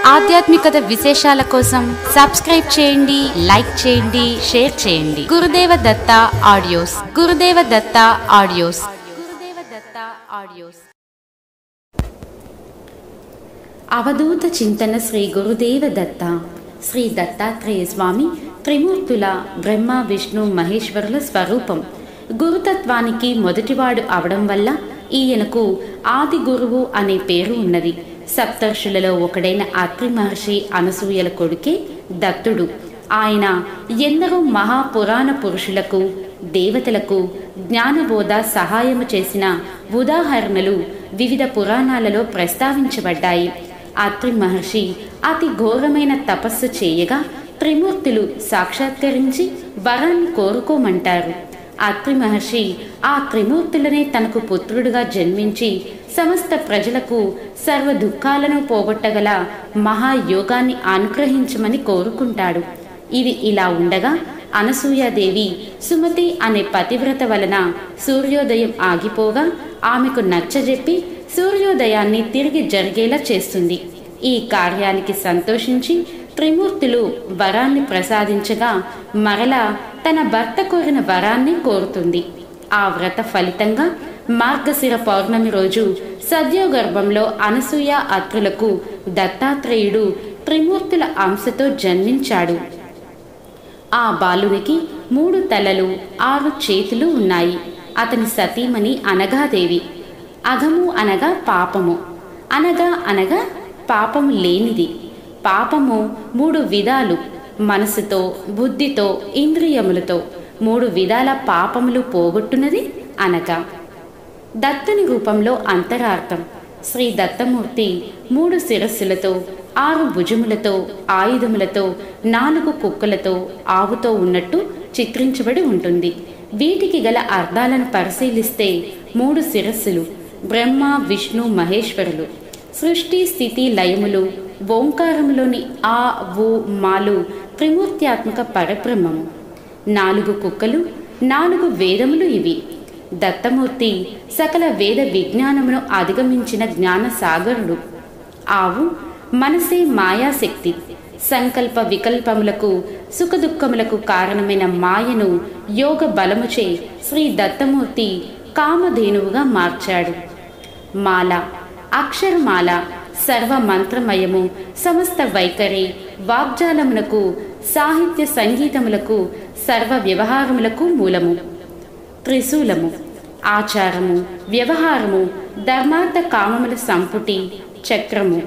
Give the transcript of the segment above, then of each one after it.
ఆధ్యాత్మికత విశేషాల కోసం సబ్స్క్రైబ్ చేయండి లైక్ చేయండి షేర్ చేయండి గురుదేవ దత్త ఆడియోస్ గురుదేవ దత్త ఆడియోస్ గురుదేవ దత్త ఆడియోస్ అవధూత చింతన శ్రీ గురుదేవ దత్త శ్రీ దత్తాత్రేయ స్వామి త్రిమూర్తుల బ్రహ్మ విష్ణు మహేశ్వరుల స్వరూపం గురుతత్వానికి మొదటివాడు అవడం వల్ల ఈయనకు ఆది గురువు అనే పేరు ఉన్నది సప్తర్షులలో ఒకడైన అత్రి మహర్షి అనసూయల కొడుకే దత్తుడు ఆయన ఎందరో మహాపురాణ పురుషులకు దేవతలకు జ్ఞానబోధ సహాయము చేసిన ఉదాహరణలు వివిధ పురాణాలలో ప్రస్తావించబడ్డాయి అత్రి మహర్షి అతి ఘోరమైన తపస్సు చేయగా త్రిమూర్తులు సాక్షాత్కరించి వరాన్ని కోరుకోమంటారు అత్రి మహర్షి ఆ త్రిమూర్తులనే తనకు పుత్రుడుగా జన్మించి సమస్త ప్రజలకు సర్వ దుఃఖాలను పోగొట్టగల మహాయోగాన్ని అనుగ్రహించమని కోరుకుంటాడు ఇది ఇలా ఉండగా అనసూయాదేవి సుమతి అనే పతివ్రత వలన సూర్యోదయం ఆగిపోగా ఆమెకు నచ్చజెప్పి సూర్యోదయాన్ని తిరిగి జరిగేలా చేస్తుంది ఈ కార్యానికి సంతోషించి త్రిమూర్తులు వరాన్ని ప్రసాదించగా మరలా తన భర్త కోరిన వరాన్ని కోరుతుంది ఆ వ్రత ఫలితంగా మార్గశిర పౌర్ణమి రోజు సద్యోగర్భంలో అనసూయ అత్రులకు దత్తాత్రేయుడు త్రిమూర్తుల అంశతో జన్మించాడు ఆ బాలునికి మూడు తలలు ఆరు చేతులు ఉన్నాయి అతని సతీమణి అనగాదేవి అఘము అనగా పాపము అనగా అనగా పాపము లేనిది పాపము మూడు విధాలు మనసుతో బుద్ధితో ఇంద్రియములతో మూడు విధాల పాపములు పోగొట్టున్నది అనగా దత్తుని రూపంలో అంతరార్థం శ్రీ దత్తమూర్తి మూడు శిరస్సులతో ఆరు భుజములతో ఆయుధములతో నాలుగు కుక్కలతో ఆవుతో ఉన్నట్టు చిత్రించబడి ఉంటుంది వీటికి గల అర్థాలను పరిశీలిస్తే మూడు శిరస్సులు బ్రహ్మ విష్ణు మహేశ్వరులు సృష్టి స్థితి లయములు ఓంకారములోని ఆ ఊ మాలు త్రిమూర్త్యాత్మక పరబ్రహ్మము నాలుగు కుక్కలు నాలుగు వేదములు ఇవి దత్తమూర్తి సకల వేద విజ్ఞానమును అధిగమించిన జ్ఞాన సాగరుడు ఆవు మనసే మాయాశక్తి సంకల్ప వికల్పములకు సుఖదుఖములకు కారణమైన మాయను యోగ బలముచే శ్రీ దత్తమూర్తి కామధేనువుగా మార్చాడు మాల అక్షరమాల సర్వ మంత్రమయము సమస్త వైఖరి వాగ్జాలమునకు సాహిత్య సంగీతములకు సర్వ వ్యవహారములకు మూలము త్రిశూలము ఆచారము వ్యవహారము ధర్మార్థ కామముల సంపుటి చక్రము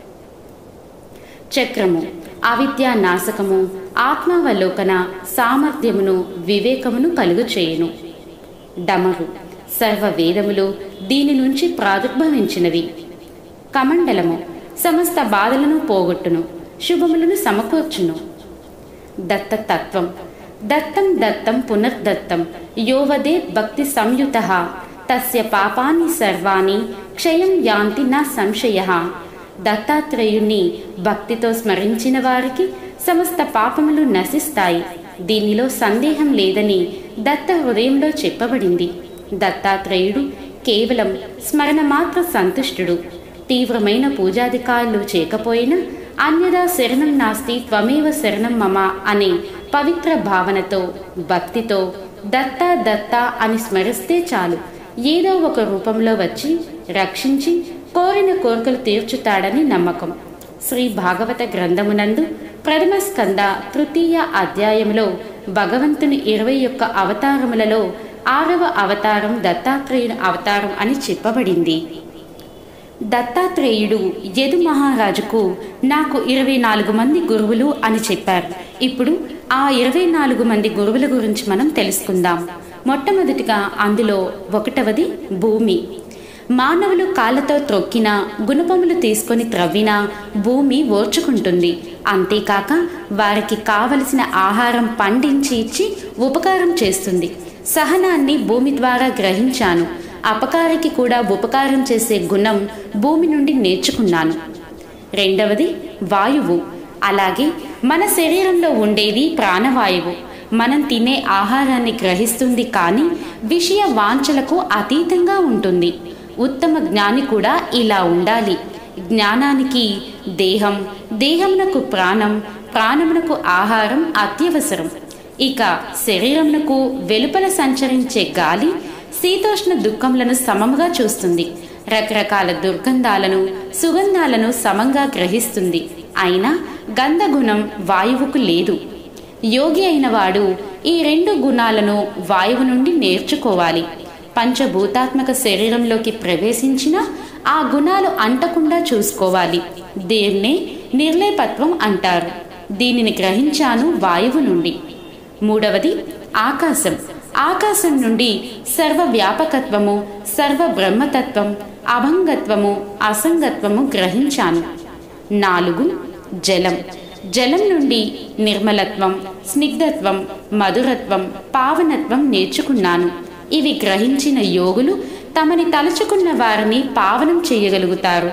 చక్రము అవిద్యా నాశకము ఆత్మావలోకన సామర్థ్యమును వివేకమును కలుగు చేయును డమరు సర్వ వేదములు దీని నుంచి ప్రాదుర్భవించినవి కమండలము సమస్త బాధలను పోగొట్టును శుభములను సమకూర్చును దత్త తత్వం దత్తం దత్తం పునర్దత్తం యోవదే భక్తి సంయుత తస్య పాపాని సర్వాణి క్షయం యాంతి నా సంశయ దత్తాత్రేయుణ్ణి భక్తితో స్మరించిన వారికి సమస్త పాపములు నశిస్తాయి దీనిలో సందేహం లేదని దత్త హృదయంలో చెప్పబడింది దత్తాత్రేయుడు కేవలం స్మరణ మాత్ర సంతుష్టుడు తీవ్రమైన పూజాధికారులు చేయకపోయినా అన్యదా శరణం నాస్తి త్వమేవ శరణం మమ అనే పవిత్ర భావనతో భక్తితో దత్త దత్త అని స్మరిస్తే చాలు ఏదో ఒక రూపంలో వచ్చి రక్షించి కోరిన కోరికలు తీర్చుతాడని నమ్మకం శ్రీ భాగవత గ్రంథమునందు ప్రథమ స్కంద తృతీయ అధ్యాయంలో భగవంతుని ఇరవై యొక్క అవతారములలో ఆరవ అవతారం దత్తాత్రేయుని అవతారం అని చెప్పబడింది దత్తాత్రేయుడు యదు మహారాజుకు నాకు ఇరవై నాలుగు మంది గురువులు అని చెప్పారు ఇప్పుడు ఆ ఇరవై నాలుగు మంది గురువుల గురించి మనం తెలుసుకుందాం మొట్టమొదటిగా అందులో ఒకటవది భూమి మానవులు కాళ్ళతో త్రొక్కిన గుణపములు తీసుకొని త్రవ్వినా భూమి ఓర్చుకుంటుంది అంతేకాక వారికి కావలసిన ఆహారం పండించి ఇచ్చి ఉపకారం చేస్తుంది సహనాన్ని భూమి ద్వారా గ్రహించాను అపకారికి కూడా ఉపకారం చేసే గుణం భూమి నుండి నేర్చుకున్నాను రెండవది వాయువు అలాగే మన శరీరంలో ఉండేది ప్రాణవాయువు మనం తినే ఆహారాన్ని గ్రహిస్తుంది కానీ విషయ వాంఛలకు అతీతంగా ఉంటుంది ఉత్తమ జ్ఞాని కూడా ఇలా ఉండాలి జ్ఞానానికి దేహం దేహమునకు ప్రాణం ప్రాణమునకు ఆహారం అత్యవసరం ఇక శరీరమునకు వెలుపల సంచరించే గాలి శీతోష్ణ దుఃఖములను సమముగా చూస్తుంది రకరకాల దుర్గంధాలను సుగంధాలను సమంగా గ్రహిస్తుంది అయినా గంధగుణం వాయువుకు లేదు యోగి అయిన వాడు ఈ రెండు గుణాలను వాయువు నుండి నేర్చుకోవాలి పంచభూతాత్మక శరీరంలోకి ప్రవేశించిన ఆ గుణాలు అంటకుండా చూసుకోవాలి దీన్నే నిర్లేపత్వం అంటారు దీనిని గ్రహించాను వాయువు నుండి మూడవది ఆకాశం ఆకాశం నుండి సర్వ వ్యాపకత్వము సర్వ బ్రహ్మతత్వం అభంగత్వము అసంగత్వము గ్రహించాను నాలుగు జలం జలం నుండి నిర్మలత్వం స్నిగ్ధత్వం మధురత్వం పావనత్వం నేర్చుకున్నాను ఇవి గ్రహించిన యోగులు తమని తలుచుకున్న వారిని పావనం చేయగలుగుతారు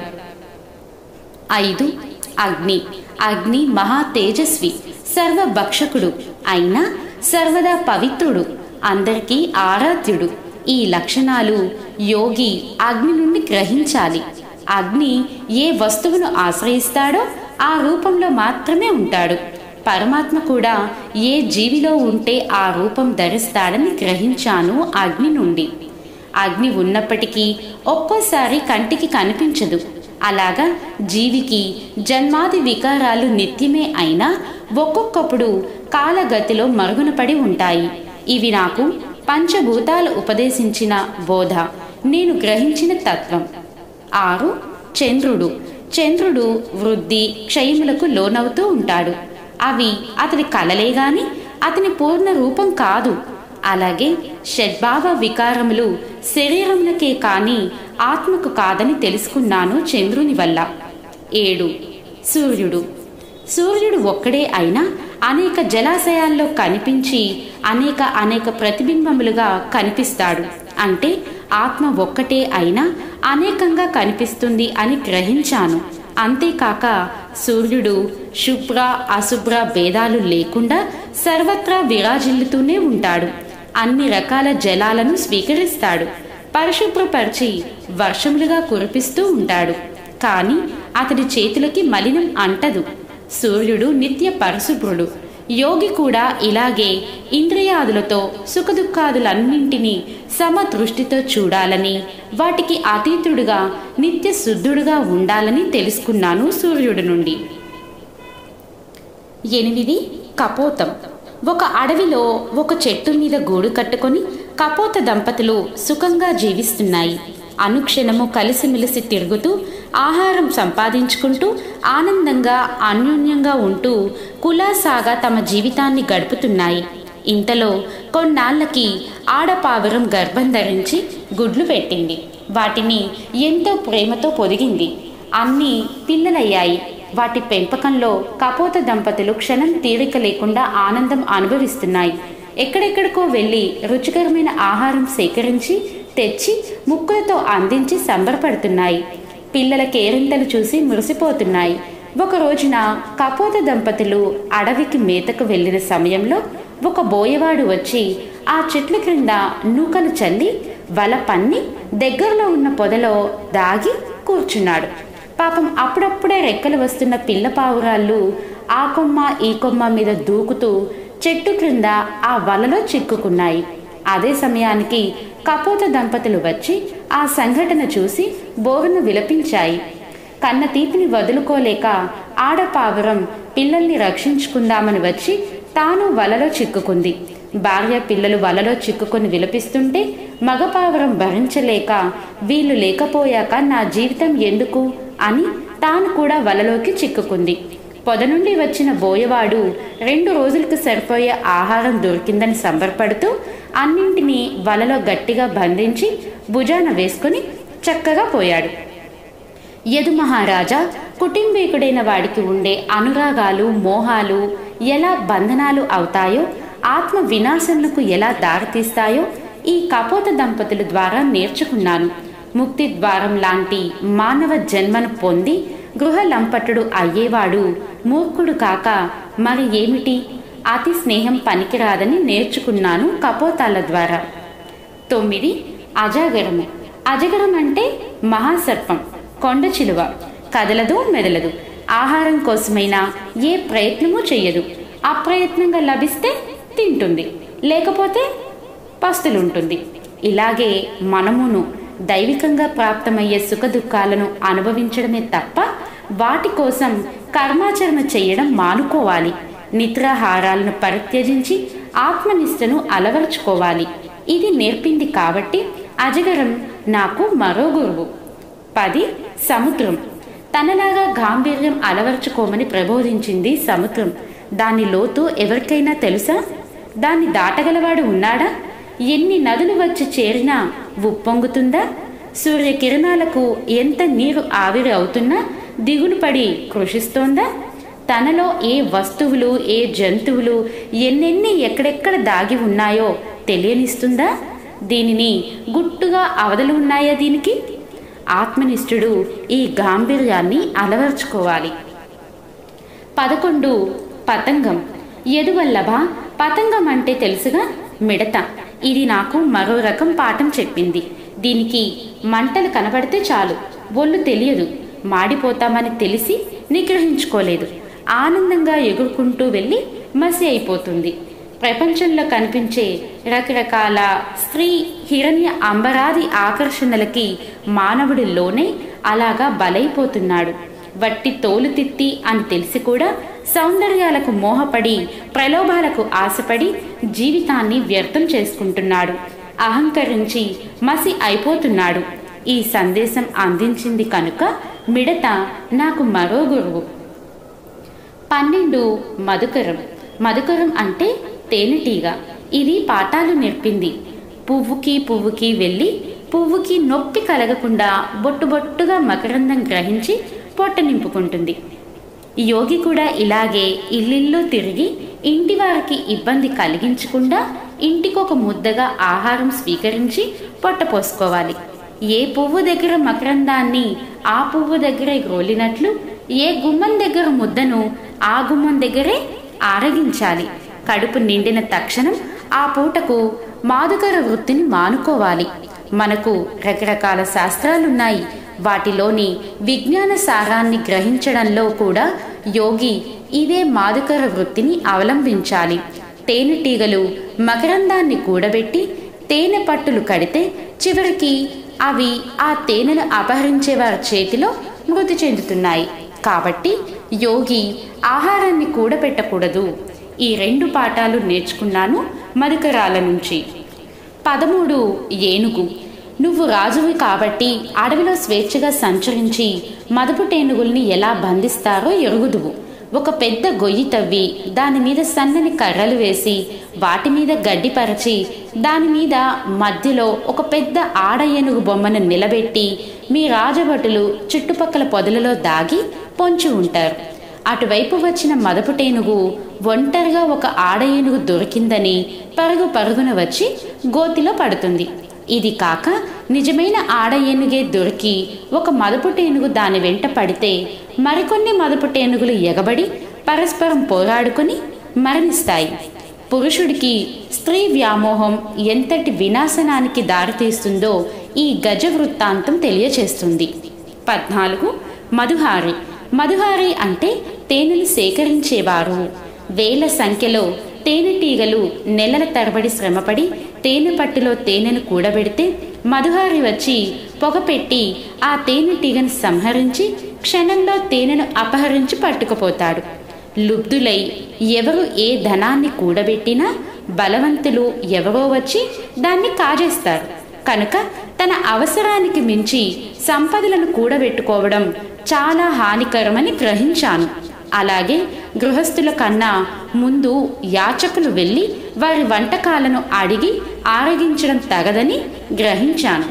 ఐదు అగ్ని అగ్ని మహా తేజస్వి సర్వభక్షకుడు అయినా సర్వదా పవిత్రుడు అందరికీ ఆరాధ్యుడు ఈ లక్షణాలు యోగి అగ్ని నుండి గ్రహించాలి అగ్ని ఏ వస్తువును ఆశ్రయిస్తాడో ఆ రూపంలో మాత్రమే ఉంటాడు పరమాత్మ కూడా ఏ జీవిలో ఉంటే ఆ రూపం ధరిస్తాడని గ్రహించాను అగ్ని నుండి అగ్ని ఉన్నప్పటికీ ఒక్కోసారి కంటికి కనిపించదు అలాగా జీవికి జన్మాది వికారాలు నిత్యమే అయినా ఒక్కొక్కప్పుడు కాలగతిలో మరుగున పడి ఉంటాయి ఇవి నాకు పంచభూతాలు ఉపదేశించిన బోధ నేను గ్రహించిన తత్వం ఆరు చంద్రుడు చంద్రుడు వృద్ధి క్షయములకు లోనవుతూ ఉంటాడు అవి అతని కలలే గాని అతని పూర్ణ రూపం కాదు అలాగే షడ్భావ వికారములు శరీరమునకే కాని ఆత్మకు కాదని తెలుసుకున్నాను చంద్రుని వల్ల ఏడు సూర్యుడు సూర్యుడు ఒక్కడే అయినా అనేక జలాశయాల్లో కనిపించి అనేక అనేక ప్రతిబింబములుగా కనిపిస్తాడు అంటే ఆత్మ ఒక్కటే అయినా అనేకంగా కనిపిస్తుంది అని గ్రహించాను అంతేకాక సూర్యుడు శుభ్ర అశుభ్ర భేదాలు లేకుండా సర్వత్రా విరాజిల్లుతూనే ఉంటాడు అన్ని రకాల జలాలను స్వీకరిస్తాడు పరిశుభ్రపరిచి వర్షములుగా కురిపిస్తూ ఉంటాడు కానీ అతడి చేతులకి మలినం అంటదు సూర్యుడు నిత్య పరిశుభ్రుడు యోగి కూడా ఇలాగే ఇంద్రియాదులతో సుఖదుఖాదులన్నింటినీ సమదృష్టితో చూడాలని వాటికి అతీతుడుగా నిత్య శుద్ధుడుగా ఉండాలని తెలుసుకున్నాను సూర్యుడి నుండి ఎనిమిది కపోతం ఒక అడవిలో ఒక చెట్టు మీద గూడు కట్టుకొని కపోత దంపతులు సుఖంగా జీవిస్తున్నాయి అనుక్షణము కలిసిమెలిసి తిరుగుతూ ఆహారం సంపాదించుకుంటూ ఆనందంగా అన్యోన్యంగా ఉంటూ కులాసాగా తమ జీవితాన్ని గడుపుతున్నాయి ఇంతలో కొన్నాళ్లకి ఆడపావురం గర్భం ధరించి గుడ్లు పెట్టింది వాటిని ఎంతో ప్రేమతో పొదిగింది అన్నీ పిల్లలయ్యాయి వాటి పెంపకంలో కపోత దంపతులు క్షణం తీరిక లేకుండా ఆనందం అనుభవిస్తున్నాయి ఎక్కడెక్కడికో వెళ్ళి రుచికరమైన ఆహారం సేకరించి తెచ్చి ముక్కులతో అందించి సంబరపడుతున్నాయి పిల్లల కేరింతలు చూసి మురిసిపోతున్నాయి ఒక రోజున కపోత దంపతులు అడవికి మేతకు వెళ్ళిన సమయంలో ఒక బోయవాడు వచ్చి ఆ చెట్ల క్రింద నూకలు చల్లి వల పన్ని దగ్గరలో ఉన్న పొదలో దాగి కూర్చున్నాడు పాపం అప్పుడప్పుడే రెక్కలు వస్తున్న పిల్ల పావురాళ్ళు ఆ కొమ్మ ఈ కొమ్మ మీద దూకుతూ చెట్టు క్రింద ఆ వలలో చిక్కుకున్నాయి అదే సమయానికి కపోత దంపతులు వచ్చి ఆ సంఘటన చూసి బోరును విలపించాయి కన్న తీపిని వదులుకోలేక ఆడపావురం పిల్లల్ని రక్షించుకుందామని వచ్చి తాను వలలో చిక్కుకుంది భార్య పిల్లలు వలలో చిక్కుకొని విలపిస్తుంటే మగపావురం భరించలేక వీళ్ళు లేకపోయాక నా జీవితం ఎందుకు అని తాను కూడా వలలోకి చిక్కుకుంది పొద నుండి వచ్చిన బోయవాడు రెండు రోజులకు సరిపోయే ఆహారం దొరికిందని సంబరపడుతూ అన్నింటినీ వలలో గట్టిగా బంధించి భుజాన వేసుకుని చక్కగా పోయాడు యదు మహారాజా కుటుంబీకుడైన వాడికి ఉండే అనురాగాలు మోహాలు ఎలా బంధనాలు అవుతాయో ఆత్మ వినాశనకు ఎలా దారితీస్తాయో ఈ కపోత దంపతుల ద్వారా నేర్చుకున్నాను ముక్తి ద్వారం లాంటి మానవ జన్మను పొంది గృహలంపటుడు అయ్యేవాడు మూర్ఖుడు కాక మరి ఏమిటి అతి స్నేహం పనికిరాదని నేర్చుకున్నాను కపోతాల ద్వారా తొమ్మిది అజాగరము అజగరం అంటే మహాసర్పం కొండ చిలువ కదలదు మెదలదు ఆహారం కోసమైనా ఏ ప్రయత్నము చెయ్యదు అప్రయత్నంగా లభిస్తే తింటుంది లేకపోతే పస్తులుంటుంది ఇలాగే మనమును దైవికంగా ప్రాప్తమయ్యే సుఖ దుఃఖాలను అనుభవించడమే తప్ప వాటి కోసం కర్మాచరణ చేయడం మానుకోవాలి నిద్రాహారాలను పరిత్యజించి ఆత్మనిష్టను అలవరుచుకోవాలి ఇది నేర్పింది కాబట్టి అజగరం నాకు మరో గురువు పది సముద్రం తనలాగా గాంభీర్యం అలవర్చుకోమని ప్రబోధించింది సముద్రం దాని లోతు ఎవరికైనా తెలుసా దాన్ని దాటగలవాడు ఉన్నాడా ఎన్ని నదులు వచ్చి చేరినా ఉప్పొంగుతుందా సూర్యకిరణాలకు ఎంత నీరు ఆవిరి అవుతున్నా దిగులు పడి కృషిస్తోందా తనలో ఏ వస్తువులు ఏ జంతువులు ఎన్నెన్ని ఎక్కడెక్కడ దాగి ఉన్నాయో తెలియనిస్తుందా దీనిని గుట్టుగా అవధలు ఉన్నాయా దీనికి ఆత్మనిష్ఠుడు ఈ గాంభీర్యాన్ని అలవర్చుకోవాలి పదకొండు పతంగం ఎదువల్లభ పతంగం అంటే తెలుసుగా మిడత ఇది నాకు మరో రకం పాఠం చెప్పింది దీనికి మంటలు కనబడితే చాలు ఒళ్ళు తెలియదు మాడిపోతామని తెలిసి నిగ్రహించుకోలేదు ఆనందంగా ఎగురుకుంటూ వెళ్ళి మసి అయిపోతుంది ప్రపంచంలో కనిపించే రకరకాల స్త్రీ హిరణ్య అంబరాది ఆకర్షణలకి మానవుడి లోనే అలాగా బలైపోతున్నాడు వట్టి తోలు తిత్తి అని తెలిసి కూడా సౌందర్యాలకు మోహపడి ప్రలోభాలకు ఆశపడి జీవితాన్ని వ్యర్థం చేసుకుంటున్నాడు అహంకరించి మసి అయిపోతున్నాడు ఈ సందేశం అందించింది కనుక మిడత నాకు మరో గురువు పన్నెండు మధుకరం మధుకరం అంటే తేనెటీగ ఇది పాఠాలు నేర్పింది పువ్వుకి పువ్వుకి వెళ్ళి పువ్వుకి నొప్పి కలగకుండా బొట్టు బొట్టుగా మకరందం గ్రహించి పొట్ట నింపుకుంటుంది యోగి కూడా ఇలాగే ఇల్లిల్లో తిరిగి ఇంటి వారికి ఇబ్బంది కలిగించకుండా ఇంటికొక ముద్దగా ఆహారం స్వీకరించి పొట్ట పోసుకోవాలి ఏ పువ్వు దగ్గర మకరందాన్ని ఆ పువ్వు దగ్గరే గ్రోలినట్లు ఏ గుమ్మం దగ్గర ముద్దను ఆ గుమ్మం దగ్గరే ఆరగించాలి కడుపు నిండిన తక్షణం ఆ పూటకు మాదుకర వృత్తిని మానుకోవాలి మనకు రకరకాల శాస్త్రాలున్నాయి వాటిలోని విజ్ఞాన సారాన్ని గ్రహించడంలో కూడా యోగి ఇదే మాదుకర వృత్తిని అవలంబించాలి తేనెటీగలు మకరందాన్ని కూడబెట్టి తేనె పట్టులు కడితే చివరికి అవి ఆ తేనెను అపహరించే వారి చేతిలో మృతి చెందుతున్నాయి కాబట్టి యోగి ఆహారాన్ని కూడబెట్టకూడదు ఈ రెండు పాఠాలు నేర్చుకున్నాను మధుకరాల నుంచి పదమూడు ఏనుగు నువ్వు రాజువి కాబట్టి అడవిలో స్వేచ్ఛగా సంచరించి మదపుటేనుగుల్ని ఎలా బంధిస్తారో ఎరుగుదువు ఒక పెద్ద గొయ్యి తవ్వి దాని మీద సన్నని కర్రలు వేసి వాటి మీద గడ్డి పరచి దాని మీద మధ్యలో ఒక పెద్ద ఆడ ఏనుగు బొమ్మను నిలబెట్టి మీ రాజభటులు చుట్టుపక్కల పొదలలో దాగి పొంచి ఉంటారు అటువైపు వచ్చిన మదపుటేనుగు ఒంటరిగా ఒక ఆడ ఏనుగు దొరికిందని పరుగు పరుగున వచ్చి గోతిలో పడుతుంది ఇది కాక నిజమైన ఆడ ఏనుగే దొరికి ఒక మదపుటేనుగు దాని వెంట పడితే మరికొన్ని మదపుటేనుగులు ఎగబడి పరస్పరం పోరాడుకుని మరణిస్తాయి పురుషుడికి స్త్రీ వ్యామోహం ఎంతటి వినాశనానికి దారితీస్తుందో ఈ గజ వృత్తాంతం తెలియచేస్తుంది పద్నాలుగు మధుహారి మధుహారి అంటే తేనెలు సేకరించేవారు వేల సంఖ్యలో తేనెటీగలు నెలల తరబడి శ్రమపడి తేనె పట్టులో తేనెను కూడబెడితే మధుహారి వచ్చి పొగపెట్టి ఆ తేనెటీగను సంహరించి క్షణంలో తేనెను అపహరించి పట్టుకుపోతాడు లుబ్ధులై ఎవరు ఏ ధనాన్ని కూడబెట్టినా బలవంతులు ఎవరో వచ్చి దాన్ని కాజేస్తారు కనుక తన అవసరానికి మించి సంపదలను కూడబెట్టుకోవడం చాలా హానికరమని గ్రహించాను అలాగే గృహస్థుల కన్నా ముందు యాచకులు వెళ్ళి వారి వంటకాలను అడిగి ఆరగించడం తగదని గ్రహించాను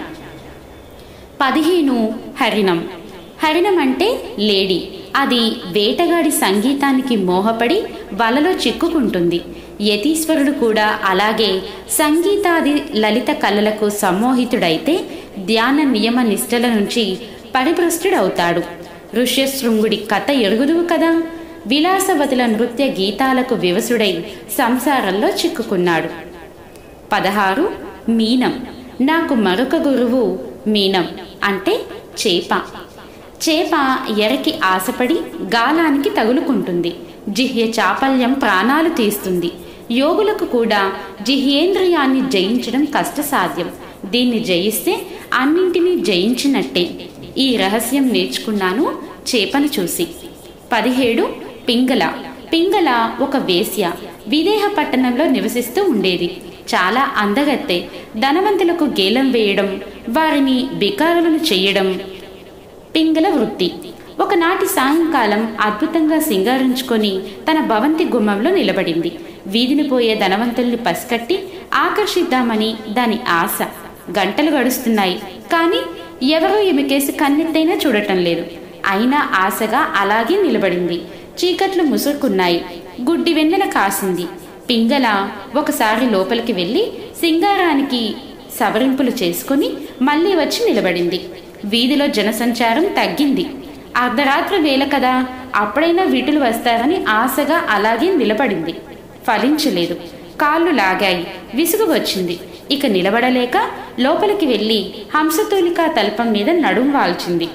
పదిహేను హరిణం హరిణం అంటే లేడీ అది వేటగాడి సంగీతానికి మోహపడి వలలో చిక్కుకుంటుంది యతీశ్వరుడు కూడా అలాగే సంగీతాది లలిత కళలకు సమ్మోహితుడైతే ధ్యాన నియమ నిష్టల నుంచి పరిభ్రష్టుడవుతాడు ఋష్యశృంగుడి కథ ఎరుగుదువు కదా విలాసవతుల నృత్య గీతాలకు వివసుడై సంసారంలో చిక్కుకున్నాడు పదహారు మీనం నాకు మరొక గురువు మీనం అంటే చేప చేప ఎరకి ఆశపడి గాలానికి తగులుకుంటుంది జిహ్య చాపల్యం ప్రాణాలు తీస్తుంది యోగులకు కూడా జిహ్యేంద్రియాన్ని జయించడం కష్టసాధ్యం దీన్ని జయిస్తే అన్నింటినీ జయించినట్టే ఈ రహస్యం నేర్చుకున్నాను చేపను చూసి పదిహేడు పింగళ పింగళ ఒక వేశ్య విదేహ పట్టణంలో నివసిస్తూ ఉండేది చాలా అందగత్తె ధనవంతులకు గేలం వేయడం వారిని బికారులను చేయడం పింగళ వృత్తి ఒకనాటి సాయంకాలం అద్భుతంగా సింగారించుకొని తన భవంతి గుమ్మంలో నిలబడింది వీధిని పోయే ధనవంతుల్ని పసికట్టి ఆకర్షిద్దామని దాని ఆశ గంటలు గడుస్తున్నాయి కానీ ఎవరూ ఈమెకేసి కన్నెత్తైనా చూడటం లేదు అయినా ఆశగా అలాగే నిలబడింది చీకట్లు ముసురుకున్నాయి గుడ్డి వెన్నెల కాసింది పింగళ ఒకసారి లోపలికి వెళ్ళి సింగారానికి సవరింపులు చేసుకుని మళ్ళీ వచ్చి నిలబడింది వీధిలో జనసంచారం తగ్గింది అర్ధరాత్రి వేళ కదా అప్పుడైనా వీటులు వస్తారని ఆశగా అలాగే నిలబడింది ఫలించలేదు కాళ్ళు లాగాయి విసుగు వచ్చింది ఇక నిలబడలేక లోపలికి వెళ్ళి హంసతూలికా తల్పం మీద నడుం వాల్చింది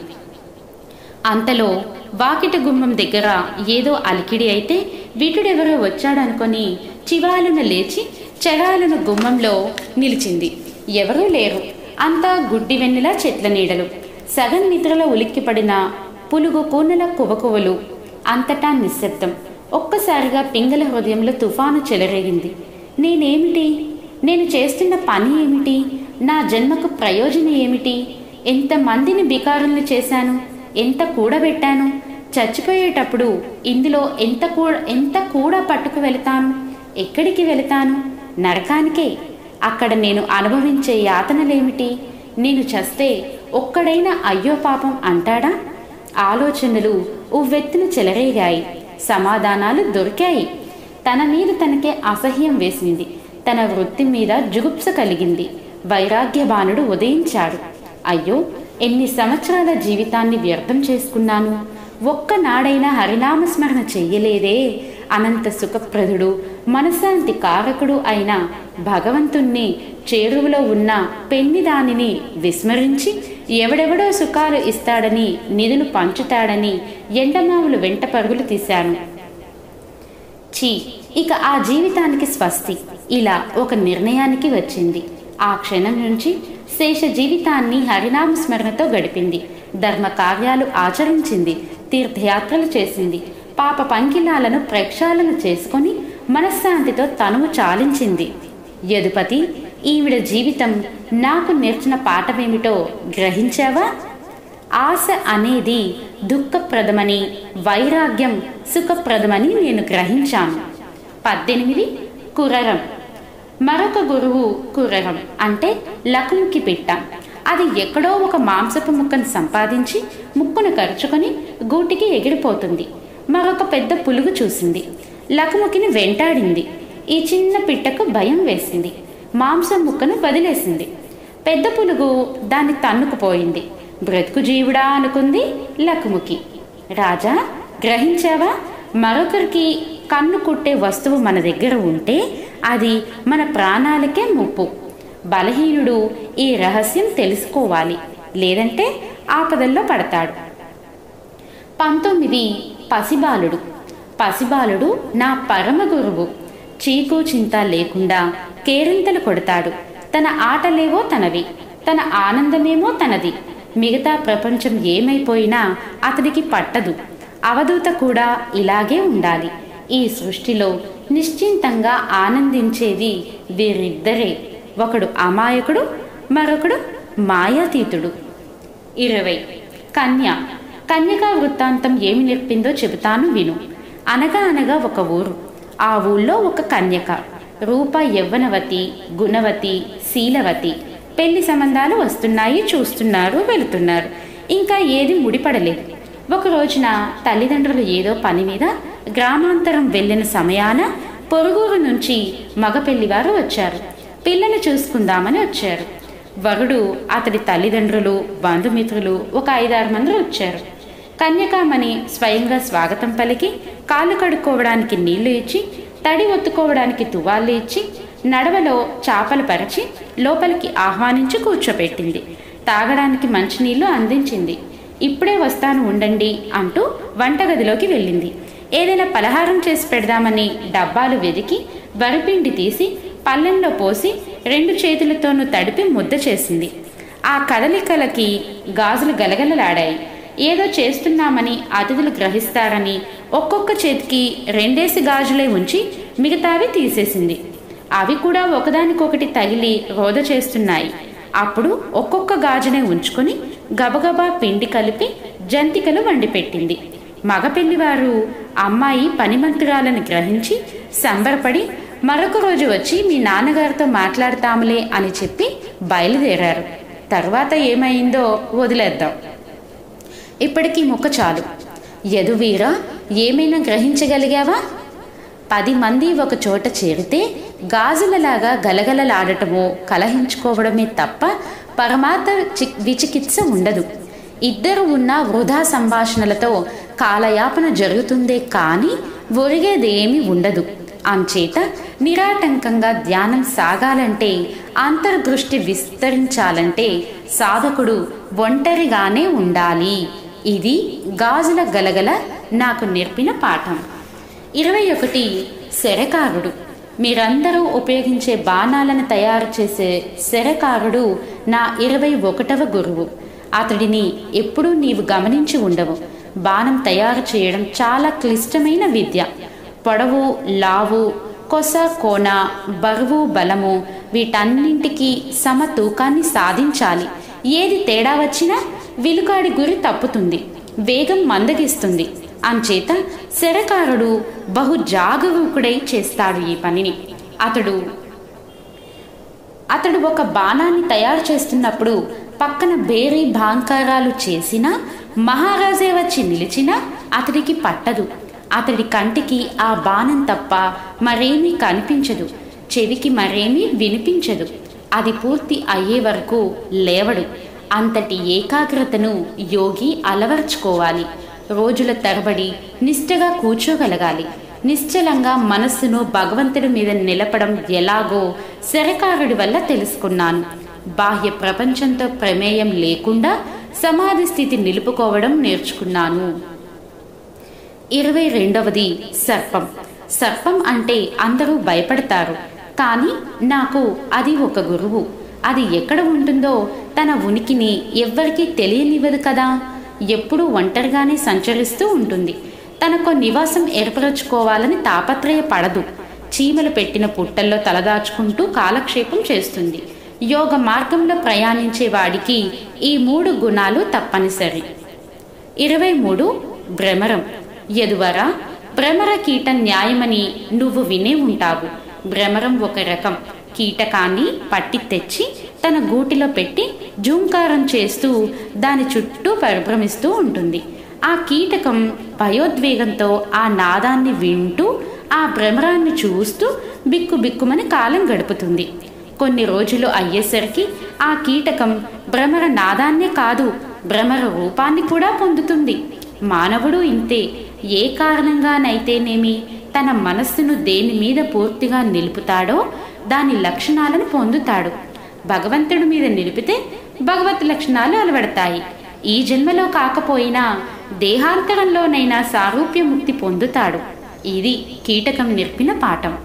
అంతలో వాకిట గుమ్మం దగ్గర ఏదో అలికిడి అయితే వీటుడెవరో వచ్చాడనుకొని చివాలున లేచి చెరాలున గుమ్మంలో నిలిచింది ఎవరూ లేరు అంతా గుడ్డి వెన్నెల చెట్ల నీడలు సగం నిద్రలో ఉలిక్కిపడిన పులుగు కూనల కువకువలు అంతటా నిశ్శబ్దం ఒక్కసారిగా పింగళ హృదయంలో తుఫాను చెలరేగింది నేనేమిటి నేను చేస్తున్న పని ఏమిటి నా జన్మకు ప్రయోజనం ఏమిటి ఎంతమందిని బికారుల్ని చేశాను ఎంత కూడబెట్టాను చచ్చిపోయేటప్పుడు ఇందులో ఎంత కూ ఎంత కూడా పట్టుకు వెళతాను ఎక్కడికి వెళతాను నరకానికే అక్కడ నేను అనుభవించే యాతనలేమిటి నేను చస్తే ఒక్కడైనా అయ్యో పాపం అంటాడా ఆలోచనలు ఉవ్వెత్తున చెలరేగాయి సమాధానాలు దొరికాయి తన మీద తనకే అసహ్యం వేసింది తన వృత్తి మీద జుగుప్స కలిగింది వైరాగ్యబానుడు ఉదయించాడు అయ్యో ఎన్ని సంవత్సరాల జీవితాన్ని వ్యర్థం చేసుకున్నాను ఒక్కనాడైనా హరినామస్మరణ చెయ్యలేదే అనంత సుఖప్రదుడు మనశాంతి కారకుడు అయిన భగవంతుణ్ణి చేరువలో ఉన్న పెన్నిదానిని విస్మరించి ఎవడెవడో సుఖాలు ఇస్తాడని నిధులు పంచుతాడని ఎండమావులు వెంట పరుగులు తీశాను ఛీ ఇక ఆ జీవితానికి స్వస్తి ఇలా ఒక నిర్ణయానికి వచ్చింది ఆ క్షణం నుంచి శేష జీవితాన్ని హరినామ స్మరణతో గడిపింది ధర్మ కార్యాలు ఆచరించింది తీర్థయాత్రలు చేసింది పాప పంకిలాలను ప్రక్షాళన చేసుకొని మనశ్శాంతితో తనువు చాలించింది యదుపతి ఈవిడ జీవితం నాకు నేర్చిన పాఠమేమిటో గ్రహించావా ఆశ అనేది దుఃఖప్రదమని వైరాగ్యం సుఖప్రదమని నేను గ్రహించాను పద్దెనిమిది కురరం మరొక గురువు కురరం అంటే లకుముకి పిట్ట అది ఎక్కడో ఒక మాంసపు ముక్కను సంపాదించి ముక్కును కరుచుకొని గూటికి ఎగిరిపోతుంది మరొక పెద్ద పులుగు చూసింది లకుముకిని వెంటాడింది ఈ చిన్న పిట్టకు భయం వేసింది మాంసం ముక్కను వదిలేసింది పెద్ద పులుగు దాన్ని తన్నుకుపోయింది బ్రతుకు జీవుడా అనుకుంది లకుముకి రాజా గ్రహించావా మరొకరికి కన్ను కుట్టే వస్తువు మన దగ్గర ఉంటే అది మన ప్రాణాలకే ముప్పు బలహీనుడు ఈ రహస్యం తెలుసుకోవాలి లేదంటే ఆపదల్లో పడతాడు పంతొమ్మిది పసిబాలుడు పసిబాలుడు నా పరమ గురువు చీకు చింత లేకుండా కేరింతలు కొడతాడు తన ఆటలేవో తనవి తన ఆనందమేమో తనది మిగతా ప్రపంచం ఏమైపోయినా అతడికి పట్టదు అవధూత కూడా ఇలాగే ఉండాలి ఈ సృష్టిలో నిశ్చింతంగా ఆనందించేది వీరిద్దరే ఒకడు అమాయకుడు మరొకడు మాయాతీతుడు ఇరవై కన్య కన్యకా వృత్తాంతం ఏమి నేర్పిందో చెబుతాను విను అనగా అనగా ఒక ఊరు ఆ ఊళ్ళో ఒక కన్యక రూప యవ్వనవతి గుణవతి శీలవతి పెళ్లి సంబంధాలు వస్తున్నాయి చూస్తున్నారు వెళుతున్నారు ఇంకా ఏది ముడిపడలేదు ఒక రోజున తల్లిదండ్రులు ఏదో పని మీద గ్రామాంతరం వెళ్ళిన సమయాన పొరుగురు నుంచి మగ పెళ్లివారు వచ్చారు పిల్లని చూసుకుందామని వచ్చారు వరుడు అతడి తల్లిదండ్రులు బంధుమిత్రులు ఒక ఐదారు మంది వచ్చారు కన్యకామణి స్వయంగా స్వాగతం పలికి కాళ్ళు కడుక్కోవడానికి నీళ్లు ఇచ్చి తడి ఒత్తుకోవడానికి తువాళ్ళు ఇచ్చి నడవలో చాపలు పరిచి లోపలికి ఆహ్వానించి కూర్చోపెట్టింది తాగడానికి మంచినీళ్లు అందించింది ఇప్పుడే వస్తాను ఉండండి అంటూ వంటగదిలోకి వెళ్ళింది ఏదైనా పలహారం చేసి పెడదామని డబ్బాలు వెదికి వరిపిండి తీసి పళ్ళెంలో పోసి రెండు చేతులతోనూ తడిపి ముద్ద చేసింది ఆ కదలికలకి గాజులు గలగలలాడాయి ఏదో చేస్తున్నామని అతిథులు గ్రహిస్తారని ఒక్కొక్క చేతికి రెండేసి గాజులే ఉంచి మిగతావి తీసేసింది అవి కూడా ఒకదానికొకటి తగిలి రోద చేస్తున్నాయి అప్పుడు ఒక్కొక్క గాజునే ఉంచుకొని గబగబా పిండి కలిపి జంతికలు వండిపెట్టింది మగ పెళ్లివారు అమ్మాయి పనిమంతురాలను గ్రహించి సంబరపడి మరొక రోజు వచ్చి మీ నాన్నగారితో మాట్లాడతాములే అని చెప్పి బయలుదేరారు తర్వాత ఏమైందో వదిలేద్దాం ఇప్పటికీ ముక్క చాలు యదువీరా ఏమైనా గ్రహించగలిగావా పది మంది ఒక చోట చేరితే గాజులలాగా గలగలలాడటమో కలహించుకోవడమే తప్ప పరమార్థ చి- విచికిత్స ఉండదు ఇద్దరు ఉన్న వృధా సంభాషణలతో కాలయాపన జరుగుతుందే కానీ ఒరిగేదేమీ ఉండదు అంచేత నిరాటంకంగా ధ్యానం సాగాలంటే అంతర్దృష్టి విస్తరించాలంటే సాధకుడు ఒంటరిగానే ఉండాలి ఇది గాజుల గలగల నాకు నేర్పిన పాఠం ఇరవై ఒకటి శరకారుడు మీరందరూ ఉపయోగించే బాణాలను తయారు చేసే శరకారుడు నా ఇరవై ఒకటవ గురువు అతడిని ఎప్పుడూ నీవు గమనించి ఉండవు బాణం తయారు చేయడం చాలా క్లిష్టమైన విద్య పొడవు లావు కొస కోన బరువు బలము వీటన్నింటికి సమ తూకాన్ని సాధించాలి ఏది తేడా వచ్చినా విలుకాడి గురి తప్పుతుంది వేగం మందగిస్తుంది అంచేత శరకారుడు బహు జాగరూకుడై చేస్తాడు ఈ పనిని అతడు అతడు ఒక బాణాన్ని తయారు చేస్తున్నప్పుడు పక్కన బేరీ భాంకారాలు చేసినా మహారాజే వచ్చి నిలిచినా అతడికి పట్టదు అతడి కంటికి ఆ బాణం తప్ప మరేమీ కనిపించదు చెవికి మరేమీ వినిపించదు అది పూర్తి అయ్యే వరకు లేవడు అంతటి ఏకాగ్రతను యోగి అలవర్చుకోవాలి రోజుల తరబడి నిష్ఠగా కూర్చోగలగాలి నిశ్చలంగా మనస్సును భగవంతుడి మీద నిలపడం ఎలాగో శరకారుడి వల్ల తెలుసుకున్నాను బాహ్య ప్రపంచంతో ప్రమేయం లేకుండా సమాధి స్థితి నిలుపుకోవడం నేర్చుకున్నాను ఇరవై రెండవది సర్పం సర్పం అంటే అందరూ భయపడతారు కానీ నాకు అది ఒక గురువు అది ఎక్కడ ఉంటుందో తన ఉనికిని ఎవ్వరికీ తెలియనివ్వదు కదా ఎప్పుడూ ఒంటరిగానే సంచరిస్తూ ఉంటుంది తనకు నివాసం ఏర్పరచుకోవాలని తాపత్రయపడదు చీమలు పెట్టిన పుట్టల్లో తలదాచుకుంటూ కాలక్షేపం చేస్తుంది యోగ మార్గంలో ప్రయాణించే వాడికి ఈ మూడు గుణాలు తప్పనిసరి ఇరవై మూడు భ్రమరం ఎదువర భ్రమర కీట న్యాయమని నువ్వు వినే ఉంటావు భ్రమరం ఒక రకం కీటకాన్ని పట్టి తెచ్చి తన గూటిలో పెట్టి జూంకారం చేస్తూ దాని చుట్టూ పరిభ్రమిస్తూ ఉంటుంది ఆ కీటకం భయోద్వేగంతో ఆ నాదాన్ని వింటూ ఆ భ్రమరాన్ని చూస్తూ బిక్కు బిక్కుమని కాలం గడుపుతుంది కొన్ని రోజులు అయ్యేసరికి ఆ కీటకం భ్రమర నాదాన్నే కాదు భ్రమర రూపాన్ని కూడా పొందుతుంది మానవుడు ఇంతే ఏ కారణంగానైతేనేమి తన మనస్సును దేని మీద పూర్తిగా నిలుపుతాడో దాని లక్షణాలను పొందుతాడు భగవంతుడి మీద నిలిపితే భగవత్ లక్షణాలు అలవడతాయి ఈ జన్మలో కాకపోయినా దేహాంతరంలోనైనా సారూప్యముక్తి పొందుతాడు ఇది కీటకం నేర్పిన పాఠం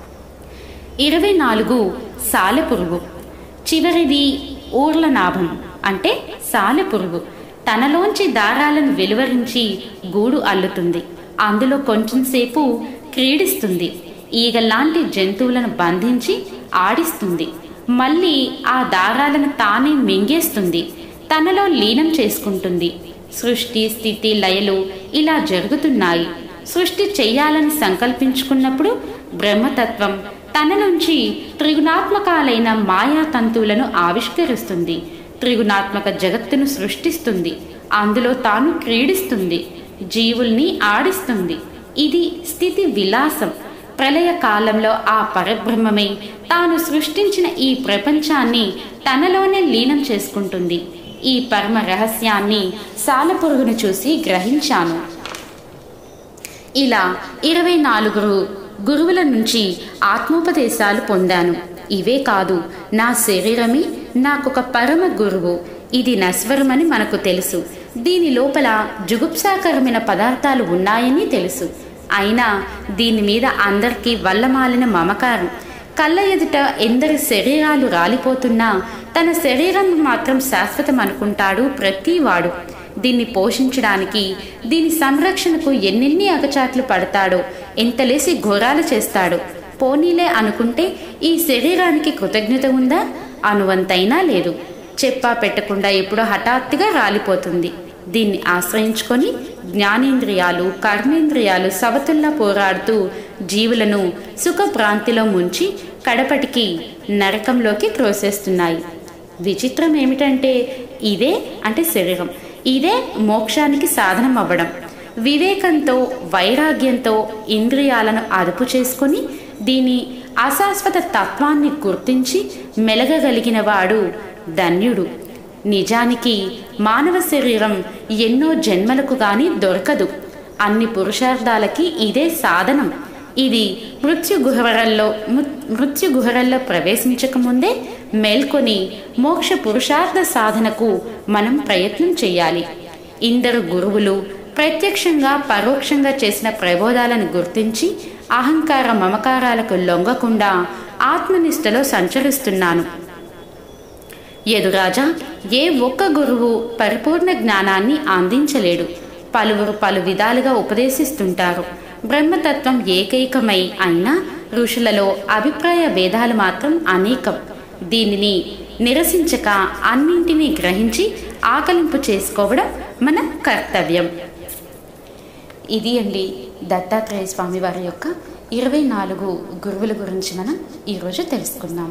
ఇరవై నాలుగు సాలెపురుగు చివరిది ఊర్ల నాభం అంటే సాలెపురుగు తనలోంచి దారాలను వెలువరించి గూడు అల్లుతుంది అందులో కొంచెంసేపు క్రీడిస్తుంది ఈగలాంటి జంతువులను బంధించి ఆడిస్తుంది మళ్ళీ ఆ దారాలను తానే మింగేస్తుంది తనలో లీనం చేసుకుంటుంది సృష్టి స్థితి లయలు ఇలా జరుగుతున్నాయి సృష్టి చెయ్యాలని సంకల్పించుకున్నప్పుడు బ్రహ్మతత్వం తన నుంచి త్రిగుణాత్మకాలైన మాయా తంతువులను ఆవిష్కరిస్తుంది త్రిగుణాత్మక జగత్తును సృష్టిస్తుంది అందులో తాను క్రీడిస్తుంది జీవుల్ని ఆడిస్తుంది ఇది స్థితి విలాసం ప్రళయ కాలంలో ఆ పరబ్రహ్మమే తాను సృష్టించిన ఈ ప్రపంచాన్ని తనలోనే లీనం చేసుకుంటుంది ఈ పరమ రహస్యాన్ని సాలపురుగును చూసి గ్రహించాను ఇలా ఇరవై నాలుగురు గురువుల నుంచి ఆత్మోపదేశాలు పొందాను ఇవే కాదు నా శరీరమే నాకొక పరమ గురువు ఇది నశ్వరమని మనకు తెలుసు దీని లోపల జుగుప్సాకరమైన పదార్థాలు ఉన్నాయని తెలుసు అయినా దీని మీద అందరికీ వల్లమాలిన మమకారం కళ్ళ ఎదుట ఎందరి శరీరాలు రాలిపోతున్నా తన శరీరం మాత్రం శాశ్వతం అనుకుంటాడు ప్రతివాడు దీన్ని పోషించడానికి దీని సంరక్షణకు ఎన్నెన్ని అగచాట్లు పడతాడో ఎంతలేసి ఘోరాలు చేస్తాడో పోనీలే అనుకుంటే ఈ శరీరానికి కృతజ్ఞత ఉందా అనువంతైనా లేదు చెప్పా పెట్టకుండా ఎప్పుడో హఠాత్తుగా రాలిపోతుంది దీన్ని ఆశ్రయించుకొని జ్ఞానేంద్రియాలు కర్మేంద్రియాలు సవతుల్లా పోరాడుతూ జీవులను సుఖభ్రాంతిలో ముంచి కడపటికి నరకంలోకి త్రోసేస్తున్నాయి విచిత్రం ఏమిటంటే ఇదే అంటే శరీరం ఇదే మోక్షానికి సాధనం అవ్వడం వివేకంతో వైరాగ్యంతో ఇంద్రియాలను అదుపు చేసుకొని దీని అశాశ్వత తత్వాన్ని గుర్తించి మెలగగలిగిన వాడు ధన్యుడు నిజానికి మానవ శరీరం ఎన్నో జన్మలకు గాని దొరకదు అన్ని పురుషార్థాలకి ఇదే సాధనం ఇది మృత్యు గుహరల్లో మృత్యు గుహరల్లో ప్రవేశించకముందే మేల్కొని మోక్ష పురుషార్థ సాధనకు మనం ప్రయత్నం చేయాలి ఇందరు గురువులు ప్రత్యక్షంగా పరోక్షంగా చేసిన ప్రబోధాలను గుర్తించి అహంకార మమకారాలకు లొంగకుండా ఆత్మనిష్టలో సంచరిస్తున్నాను ఎదురాజా ఏ ఒక్క గురువు పరిపూర్ణ జ్ఞానాన్ని అందించలేడు పలువురు పలు విధాలుగా ఉపదేశిస్తుంటారు బ్రహ్మతత్వం ఏకైకమై అయినా ఋషులలో అభిప్రాయ భేదాలు మాత్రం అనేకం దీనిని నిరసించక అన్నింటినీ గ్రహించి ఆకలింపు చేసుకోవడం మన కర్తవ్యం ఇది అండి దత్తాత్రేయ స్వామి వారి యొక్క ఇరవై నాలుగు గురువుల గురించి మనం ఈరోజు తెలుసుకుందాం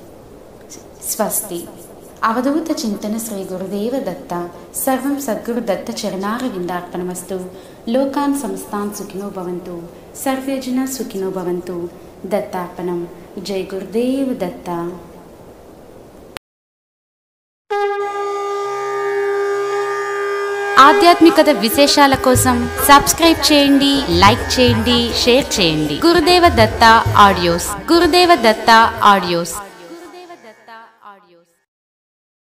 స్వస్తి అవధూత చింతన శ్రీ గురుదేవ దత్త సర్వం సద్గురు దత్త చరణార విందార్పణమస్తు లోకాన్ సంస్థాన్ సుఖినో భవంతు సర్వేజన సుఖినో భవంతు దత్తార్పణం జై గురుదేవ దత్త ఆధ్యాత్మికత విశేషాల కోసం సబ్స్క్రైబ్ చేయండి లైక్ చేయండి షేర్ చేయండి గురుదేవ దత్త ఆడియోస్ గురుదేవ దత్త ఆడియోస్